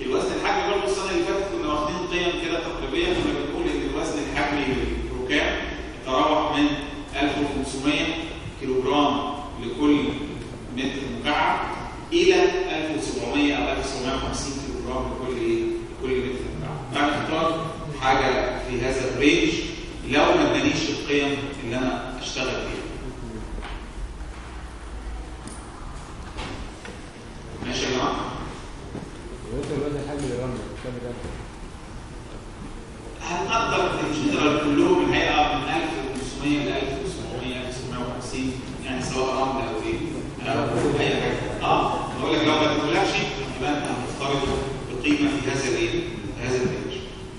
الوزن الحجمي برضه السنه اللي فاتت كنا واخدين قيم كده تقريبيه كنا بنقول ان الوزن الحجمي للركاب يتراوح من 1500 كيلو جرام لكل متر مكعب الى 1700 او 1750 كيلو جرام لكل ايه؟ لكل متر مكعب. انا اختار حاجه في هذا الرينج لو ما ادانيش القيم اللي انا اشتغل فيها. ماشي يا جماعه؟ وانت الوزن الحجمي للرمل كام ده؟ هنقدر الجنرال كلهم الحقيقه من 1500 ل 1700 1750 يعني سواء رمل او ايه او اي حاجه اه بقول لك لو ما تقولكش يبقى انت هتفترض بقيمه في هذا الايه؟ في هذا الرينج.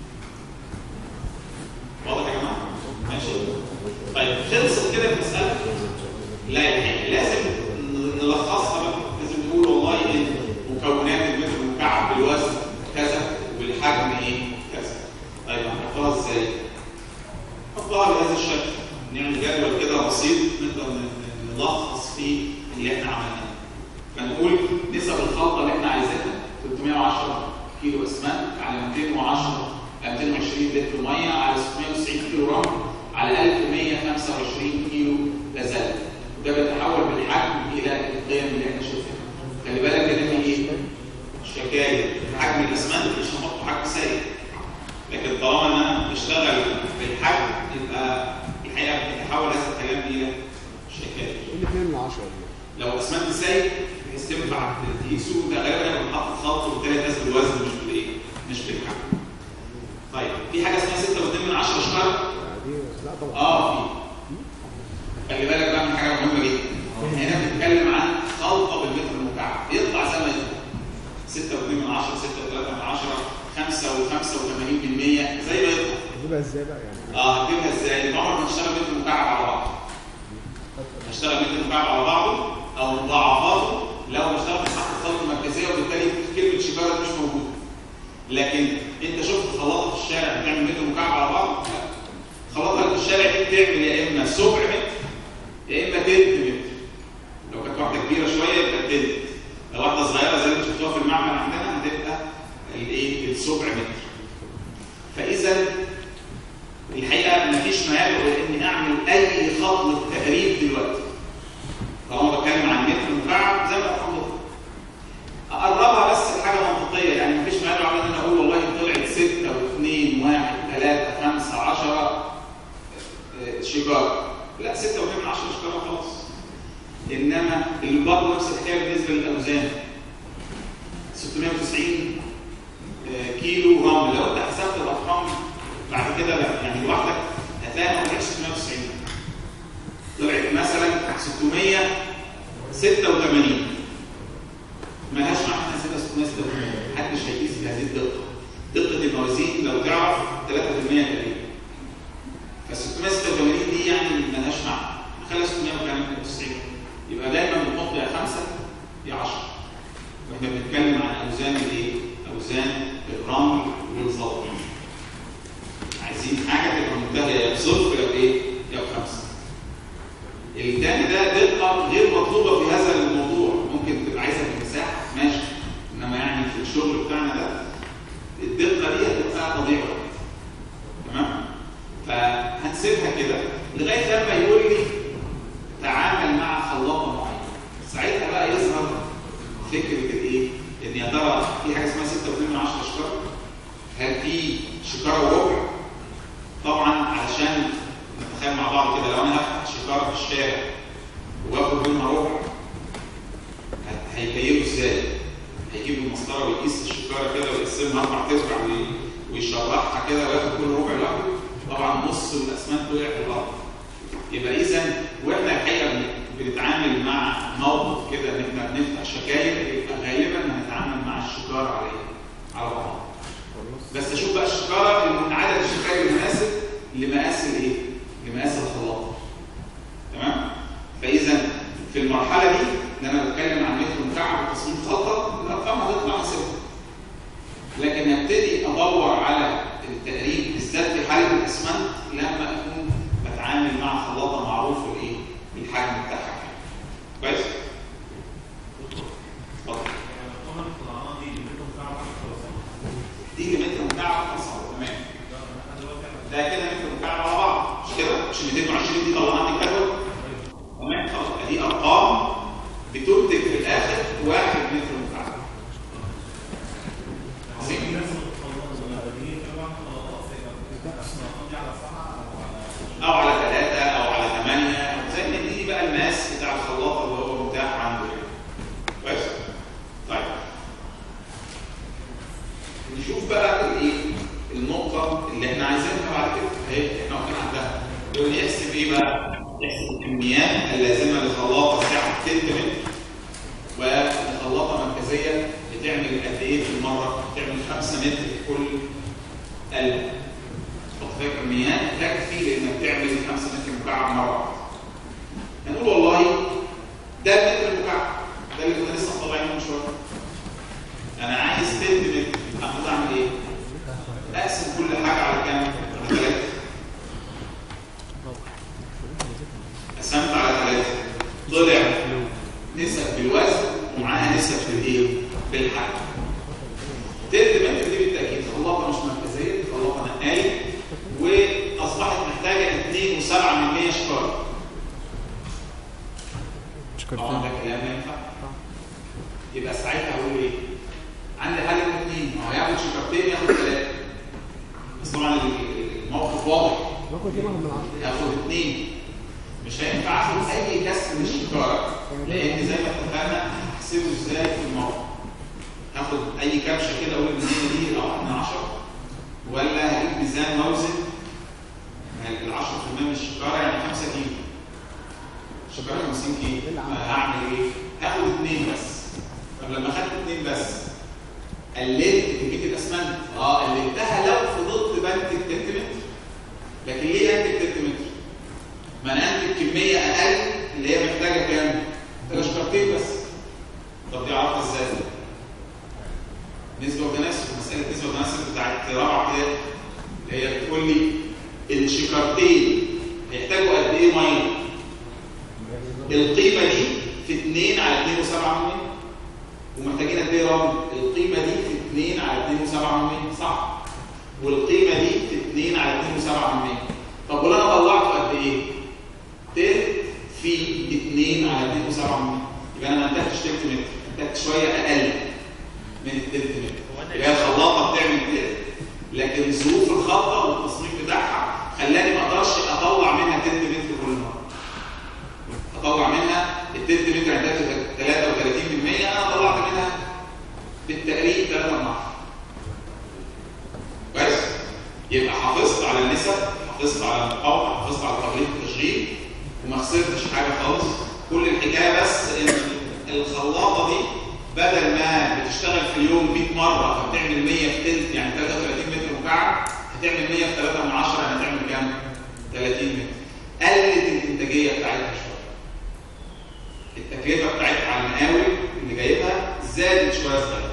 واضح يا جماعه؟ ماشي طيب خلصت كده المساله؟ لا يعني لازم نلخصها بقى لازم نقول والله ان مكونات المتر المكعب بالوزن كذا وبالحجم ايه؟ كذا. طيب هنحطها ازاي؟ نحطها بهذا الشكل نعمل جدول كده بسيط نقدر نلخص فيه اللي احنا عملناه. فنقول نسب الخلطه اللي احنا عايزينها 310 كيلو اسمنت على 210 220 لتر ميه على 690 كيلو رمل على 1125 كيلو غزال وده بيتحول بالحجم الى القيم اللي احنا شايفينها. خلي بالك ان في ايه؟ شكاير حجم الاسمنت مش هنحطه حجم سيء لكن طالما ان انا بشتغل بالحجم يبقى الحقيقه بيتحول هذا الكلام الى شكاير اللي 2 من 10 لو اسمنت سيء بحيث تنفع تقيسه ده غالبا هيبقى محط خلط وبالتالي تنزل الوزن مش بالايه؟ مش بالحجم. طيب في حاجه اسمها 6.2 من 10 شكاره دي لا طبعا اه في خلي بالك بقى من حاجه مهمه جدا هنا بنتكلم عن خلطه بالمتر المكعب يطلع زي ما يطلع 6.2 من 10 6.3 من 10 5 و85% زي ما يطلع هتجيبها ازاي بقى يعني اه هتجيبها ازاي؟ يبقى عمرك ما تشتغل متر مكعب على بعضه هشتغل متر مكعب على بعضه او مضاعفاته لو بشتغل في محطه خلط مركزيه وبالتالي كلمه شباره مش موجوده لكن انت شفت خلاطه في الشارع بتعمل متر مكعب على بعض؟ لا خلاطه اللي في الشارع دي بتعمل يا اما سبع متر يا اما تلت متر لو كانت واحده كبيره شويه يبقى تلت لو واحده صغيره زي اللي شفتوها في المعمل عندنا هتبقى الايه السبع متر فاذا الحقيقه مفيش ما يدعو اني اعمل اي خطوه تقريب دلوقتي طالما بتكلم عن متر مكعب زي ما بقول اقربها بس لحاجه منطقيه يعني مفيش ما يدعو ان انا اقول والله طلعت 6 و2 1 3 5 10 شجار لا 6 و2 من 10 شجار خلاص انما اللي برضه نفس الحكايه بالنسبه للاوزان 690 كيلو رمل لو انت حسبت الارقام بعد كده لا يعني لوحدك هتلاقي ما طلعتش 690 طلعت مثلا 686 مالهاش معنى انها 686 محدش هيقيس بهذه الدقه دقه الموازين لو تعرف 3% تقريبا ف 686 دي يعني مالهاش معنى خليها 690 يبقى دايما بنحط يا 5 يا 10 واحنا بنتكلم عن اوزان الايه؟ اوزان الرمل والزلط عايزين حاجه تبقى منتهيه يا بصفر يا بايه؟ يا بخمسه. الثاني ده دقه غير مطلوبه في هذا الموضوع، ممكن تبقى عايزها في المساحه ماشي، انما يعني في الشغل بتاعنا ده الدقه دي هتبقى تضيع وقت. تمام؟ فهنسيبها كده لغايه لما يقول لي تعامل مع خلاطه معينه. ساعتها بقى يظهر فكره الايه؟ ان يا ترى في حاجه اسمها 6.2 من 10 شكاره؟ هل في شكاره وربع؟ طبعا علشان نتخيل مع بعض كده لو انا هفتح شكاره في الشارع واخد منها ربع هيكيلوا ازاي؟ هيجيب المسطره ويقيس الشكاره كده ويقسمها اربع ارباع ويشرحها كده وياخد كل ربع لوحده طبعا نص الاسمنت وقع في الارض يبقى اذا واحنا الحقيقه بنتعامل مع موقف كده ان احنا بنفتح شكاير يبقى غالبا هنتعامل مع الشكاره على ايه؟ على بعض بس اشوف بقى الشكاره من عدد الشكاير المناسب لمقاس الايه؟ لمقاس الخلاط. تمام؟ فاذا في المرحله دي اللي انا بتكلم عن متر مكعب وتصميم خلطه الارقام هتطلع حسابها. لكن هبتدي ادور على التقريب بالذات في حاله الاسمنت لما اكون بتعامل مع خلاطه معروف الايه؟ الحجم بتاعها كام. كويس؟ اتفضل. مش 220 دي طلعناها من الجدول تمام خلاص دي ارقام بتنتج في الاخر 1 متر مكعب عظيم او على ثلاثة او على ثمانية زي ما دي بقى الماس بتاع الخلاط اللي هو متاح عنده يعني كويس طيب نشوف بقى الايه النقطة اللي احنا عايزينها بعد كده اهي احنا واقفين عندها يقول لي احسب ايه بقى؟ احسب الكميات اللازمة لخلاطة سعة سنتيمتر ولخلاطة مركزية بتعمل قد ايه في المرة؟ بتعمل 5 متر في كل قلب تحط فيها كميات تكفي لانك تعمل 5 متر مكعب مره واحده. هنقول والله ده المتر المكعب ده اللي كنا لسه مطلعينه من شويه. انا عايز تلت متر المفروض اعمل ايه؟ اقسم كل حاجه على كام؟ على ثلاثه. قسمت على ثلاثه طلع نسب بالوزن ومعاها نسب في الايه؟ بالحجم. تلت متر دي بالتاكيد خلاطه مش مركزيه دي خلاطه نقايه واصبحت محتاجه 2.7 من 100 شكاره طبعا ده كلام ما ينفع يبقى ساعتها هقول ايه؟ عندي حل من اثنين ما هو ياخد شكارتين ياخد ثلاثه بس طبعا الموقف واضح باخد ايه من عشرة ياخد اثنين مش هينفع اخد اي كسر من الشكاره لان زي ما اتفقنا هحسبه ازاي في الموقف هاخد اي كبشه كده اقول ان هي دي او من 10 ولا هجيب ميزان موزن ال 10% من الشكاره يعني 5 كيلو الشكاره 50 كيلو هعمل ايه؟ هاخد اثنين بس طب لما اخدت اثنين بس قللت كميه الاسمنت اه قللتها لو فضلت بنتج تنتمتر لكن ليه انتج تنتمتر؟ ما انا انتج كميه اقل اللي هي محتاجه كام؟ محتاجه شكارتين بس طب دي اعرفها ازاي؟ نسبه وتناسب مساله نسبه وتناسب بتاعت رابعه كده اللي هي بتقول لي الشكارتين هيحتاجوا قد ايه ميه؟ القيمه دي في 2 على 2 و7 ومحتاجين قد ايه رمل؟ القيمه دي في 2 على 2 و7 صح؟ والقيمه دي في 2 على 2 و7 طب ولو انا طلعته قد ايه؟ تلت في 2 على 2 و7 يبقى انا ما انتجتش تلت متر انتجت شويه اقل من التلت متر يبقى الخلاطه بتعمل كده لكن ظروف الخلطه والتصنيف بتاعها خلاني ما اقدرش اطلع منها تلت متر كل مره اطلع منها التلت متر عندها 33% انا طلعت منها بالتقريب 3 من 10 كويس يبقى حافظت على النسب حافظت على المقاومه حافظت على طريقه التشغيل وما خسرتش حاجه خالص كل الحكايه بس ان الخلاطه دي بدل ما بتشتغل في اليوم 100 مره فبتعمل 100 في تلت يعني 33 متر مكعب هتعمل 100 في 3 من 10 يعني هتعمل كام؟ 30 متر قلت الانتاجيه بتاعتها شويه التكلفه بتاعتها على المقاول اللي جايبها زادت شويه صغيره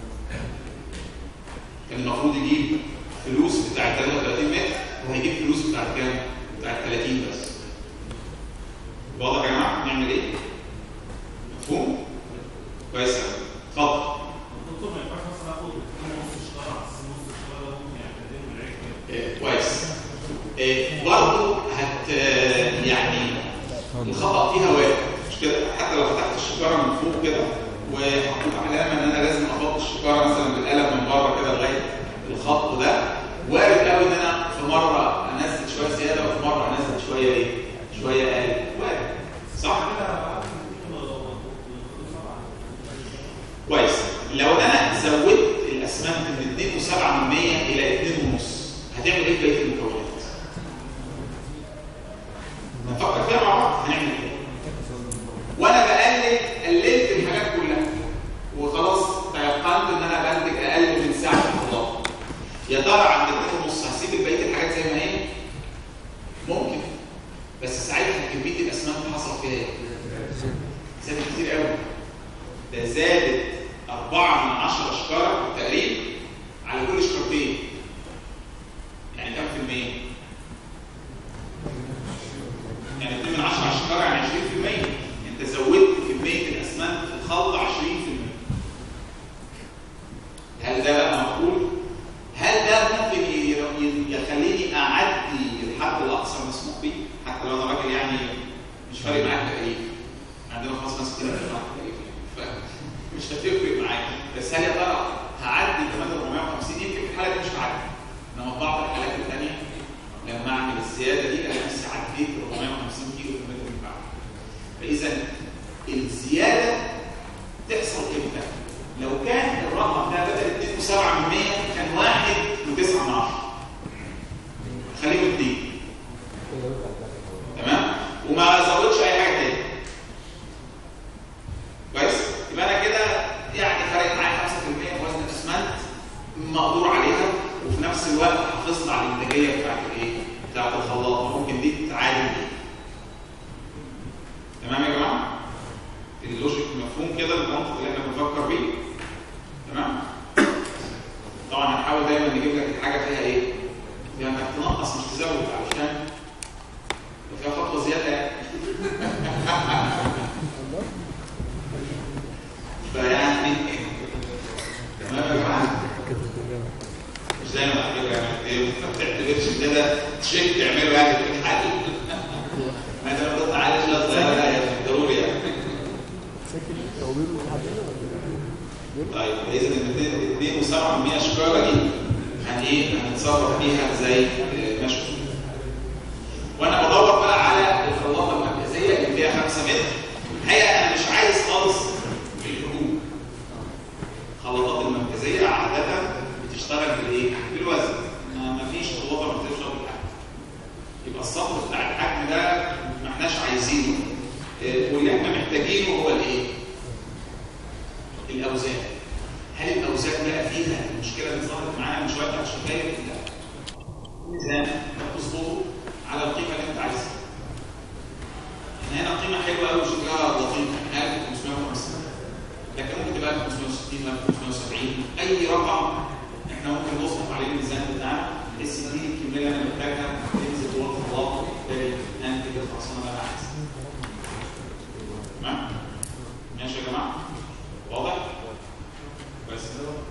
كان المفروض يجيب فلوس بتاعت 33 متر وهيجيب فلوس بتاعت كام؟ بتاعت 30 بس واضح يا جماعه نعمل ايه؟ مفهوم؟ كويس قوي اتفضل الدكتور ما ينفعش مثلا اخد نص اشتراك على اساس نص اشتراك ده ممكن يعتبرهم العيب كده إيه، كويس إيه، برضه هت يعني الخطا فيها وارد مش كده حتى لو فتحت الشكاره من فوق كده وحطيت علامه ان انا لازم احط الشكاره مثلا بالقلم من بره كده لغايه الخط ده وارد قوي ان انا في مره انزل شويه زياده وفي مره انزل شويه ايه؟ شويه اقل وارد صح؟ كويس لو انا زودت الاسمنت من 2.7% الى 2.5 هتعمل ايه في بقيه المكونات؟ نفكر فيها مع بعض هنعمل ايه؟ وانا بقلل قللت الحاجات كلها وخلاص تيقنت ان انا بنتج اقل من ساعه الخلاط يا ترى عند 2.5 هسيب بقيه الحاجات زي ما هي؟ ممكن بس ساعتها كميه الاسمنت حصل فيها ايه؟ زادت كتير قوي ده زادت 4 من 10 شكاره بالتقريب على كل شكارتين يعني كام في المية؟ يعني 2 من 10 على الشكاره يعني 20% انت زودت كميه الاسمنت في الخلط 20% هل ده بقى مقبول؟ هل ده ممكن انما في بعض الحالات الثانيه لما اعمل الزياده دي انا نفسي عديت 450 كيلو في المتر مكعب فاذا الزياده تحصل امتى؟ لو كان الرقم ده بدل 2.7 من 100 كان 1 و9 من 10 خليه 2 تمام وما ازودش اي حاجه تاني كويس يبقى انا كده يعني فارق معايا 5% في وزن الاسمنت مقدور عليها وفي نفس الوقت حافظت على الانتاجيه بتاعت الايه؟ بتاعت الخلاط ممكن دي تتعادل دي تمام يا جماعه؟ اللوجيك مفهوم كده المنطق اللي احنا بنفكر بيه تمام؟ طبعا هنحاول دايما نجيب لك الحاجه فيها ايه؟ فيها انك تنقص مش تزود علشان لو فيها خطوه زياده يعني فيعني تمام يا جماعه مش دايما على فكره يعني ايه ما بتعتبرش ان ده تشيك تعمله يعني في الحل ما انت لو تعالج لا صغيره لا يعني ضروري يعني هو بيقولوا لحد طيب اذا ال 2 و7 شكاره دي هن ايه هنتصرف فيها زي ما شفنا وانا بدور بقى على الخلاطه المركزيه اللي فيها 5 متر الحقيقه انا مش عايز خالص في الحجوم الخلاطات المركزيه عاده بتشتغل بالايه؟ بالوزن ما ما فيش خلاطه مركزيه بتشتغل بالحجم يبقى السطر بتاع الحجم ده ما احناش عايزينه إيه، واللي احنا محتاجينه هو الايه؟ الاوزان هل الاوزان بقى فيها المشكله اللي ظهرت معانا من شويه بتاعت الشكايه؟ لا الميزان تظبطه على القيمه اللي انت عايزها احنا هنا قيمه حلوه قوي شكلها لطيف 1550 لكن ممكن تبقى 1560 1570 اي رقم احنا ممكن نصرف عليه الميزان بتاعنا بحيث ان دي الكميه اللي انا محتاجها تنزل جوه الخلاط وبالتالي انتج الخرسانه اللي انا عايزها تمام؟ ماشي يا جماعه؟ واضح؟ بس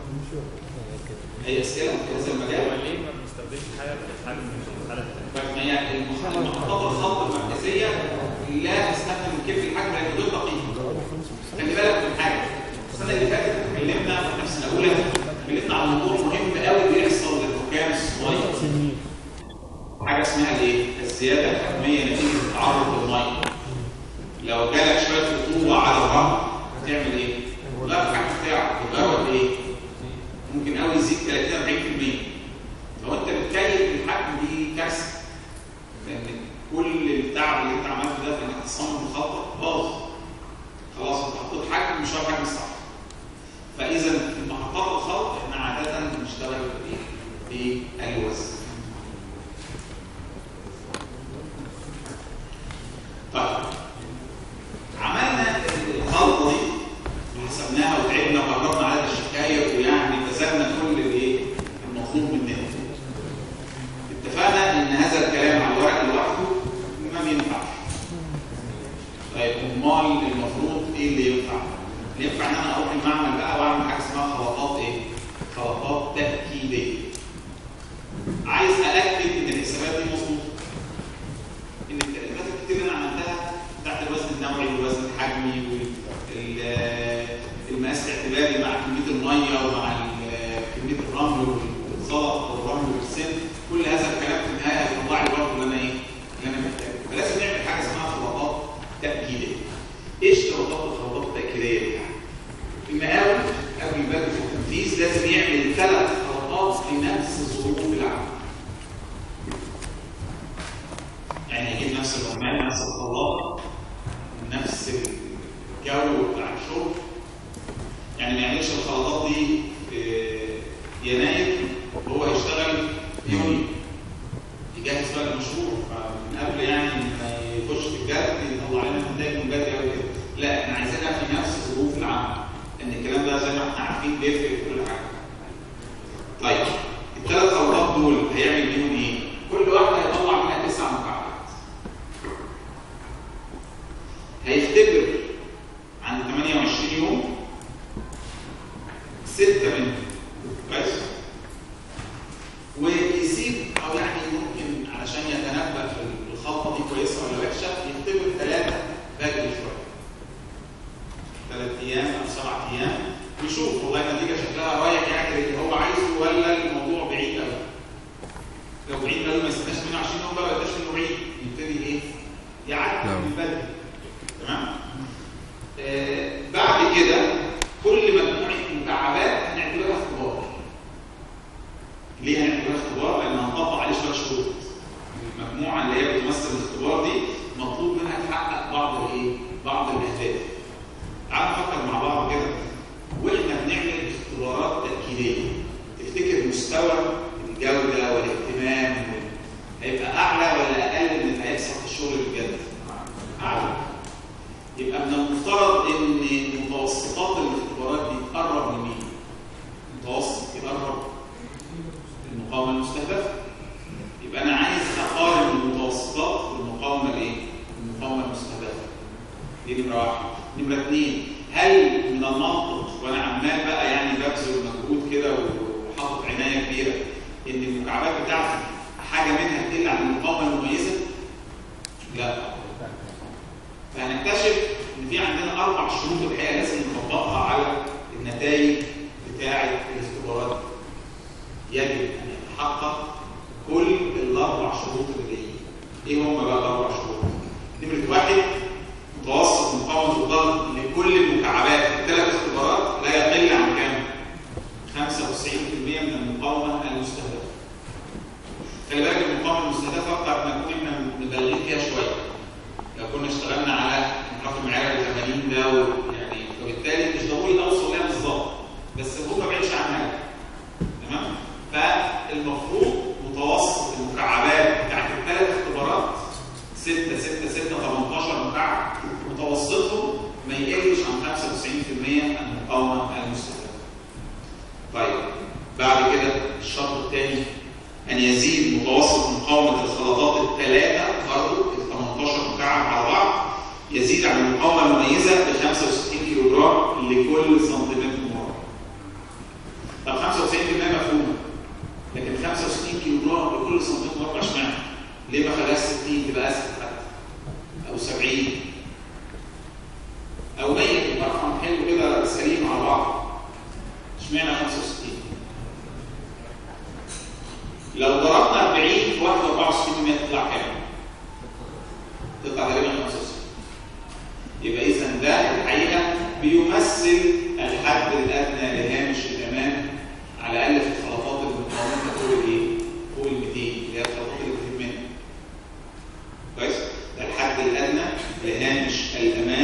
اي اسئله في هذا المجال؟ ليه ما بنستخدمش حاجه بتتحل في الحاله الثانيه؟ فهي المح- المحطات الخط المركزيه لا تستخدم كيف الحجم لانه غير دقيق. خلي بالك من حاجه السنه اللي فاتت اتكلمنا في نفس الاولى اتكلمنا عن موضوع مهم قوي بيحصل للركام الصغير. حاجه اسمها الايه؟ الزياده الحجميه نتيجه التعرض للميه. لو جالك شويه رطوبه على الرمل هتعمل ايه؟ لا الحجم بتاعك مجرد ايه؟ ممكن قوي يزيد 30 40% لو انت بتكيف الحجم دي كارثه لان كل التعب اللي انت عملته ده في انك تصمم الخطه باظ خلاص انت حطيت حجم مش هو الحجم الصح فاذا في محطات الخلط احنا عاده بنشتغل بايه؟ بالوزن طيب عملنا الخلطه دي وحسبناها وتعبنا وقربنا على الشكايه ويعني بذلنا كل الايه المطلوب مننا اتفقنا ان هذا الكلام على الورق لوحده ما بينفعش طيب امال المفروض ايه اللي ينفع؟ اللي ينفع ان انا اروح المعمل بقى واعمل حاجه اسمها خلطات ايه؟ خلطات تاكيديه عايز ااكد ان الحسابات دي مظبوطه ان التقريبات الكتير اللي انا عملتها بتاعت الوزن النوعي والوزن الحجمي والمقاس الاعتباري مع كميه الميه ومع ال- كميه الرمل والزلط والرمل والسن كل هذا الكلام في النهايه هيطلع لي برضه اللي انا ايه؟ اللي انا محتاجه فلازم نعمل حاجه اسمها خلطات تاكيديه ايش خلطات الخلطات التاكيديه دي؟ المقاول قبل البدء في التنفيذ لازم يعمل ثلاث خلطات في نفس ظروف العمل يعني يجيب نفس العمال نفس الخلاط نفس الجو بتاع الشغل يعني ما يعملش الخلطات دي في يناير وهو يشتغل في يونيو يجهز بقى المشروع فمن قبل يعني ما يخش في الجد يطلع لنا نتائج من بدري قوي كده لا احنا عايزينها في نفس ظروف العمل لان الكلام ده زي ما احنا عارفين بيفرق في كل حاجه طيب الثلاث خلطات دول هيعمل بيهم ايه؟ كل واحده هيطلع منها تسع مكعبات هيختبر عن 28 يوم ستة منهم كويس ويسيب او يعني ممكن علشان يتنبأ في الخلطه دي كويسه ولا وحشه يختبر ثلاثه بدري شويه ثلاث ايام او سبع ايام ويشوف والله النتيجه شكلها رايح يعمل اللي هو عايزه ولا الموضوع بعيد قوي ليه هنعمل اختبار؟ لان هنطبق عليه شويه شروط. المجموعه اللي هي بتمثل الاختبار دي مطلوب منها تحقق بعض الايه؟ بعض الاهداف. تعالوا نفكر مع بعض كده واحنا بنعمل اختبارات تاكيديه تفتكر مستوى الجوده والاهتمام وال- هيبقى اعلى ولا اقل من اللي هيحصل في الشغل بجد؟ اعلى. يبقى من المفترض ان متوسطات الاختبارات دي تقرب لمين؟ متوسط يقرب المقاومه المستهدفه. يبقى انا عايز اقارن المتوسطات بالمقاومه الايه؟ المقاومه المستهدفه. دي نمره واحد. نمره اثنين هل من المنطق وانا عمال بقى يعني ببذل مجهود كده وحاطط عنايه كبيره ان المكعبات بتاعتي حاجه منها تقل عن المقاومه المميزه؟ لا. فهنكتشف ان في عندنا اربع شروط الحقيقه لازم نطبقها على النتائج بتاعه الاختبارات يجب ان يتحقق كل الاربع شروط اللي جايين. ايه هم بقى الاربع شروط؟ نمره واحد متوسط مقاومه الضغط لكل المكعبات في الثلاث اختبارات لا يقل عن كام؟ 95% من المقاومه المستهدفه. خلي بالك المقاومه المستهدفه قد نكون احنا مبالغين فيها شويه. لو كنا اشتغلنا على انحراف المعيار ال 80 ده يعني فبالتالي مش ضروري اوصل لها بالظبط بس هو ما بعيدش عنها تمام فالمفروض متوسط المكعبات بتاعت الثلاث اختبارات 6 6 6 18 مكعب متوسطهم ما يقلش عن 95% من المقاومه المستهدفه. طيب بعد كده الشرط الثاني ان يزيد متوسط مقاومه الخلطات الثلاثه برضه ال 18 مكعب على بعض يزيد عن المقاومه المميزه ب 65 كيلو جرام لكل سنتيمتر مربع. طب 95% مفهومه لكن 65 كيلو جرام لكل سنتيمتر مربع اشمعنى؟ ليه ما خلاش 60 تبقى اسهل حتى؟ او 70 او 100 يبقى رقم حلو كده سليم على بعض. اشمعنى 65 لو ضربنا 40 في 1 64 تطلع كام؟ تطلع تقريبا 65 يبقى اذا ده الحقيقه بيمثل الحد الادنى لهامش الامان على الاقل في الخلطات اللي مقاومتها فوق الايه؟ فوق ال 200 اللي هي الخلطات اللي بتهمنا كويس؟ ده الحد الادنى لهامش الامان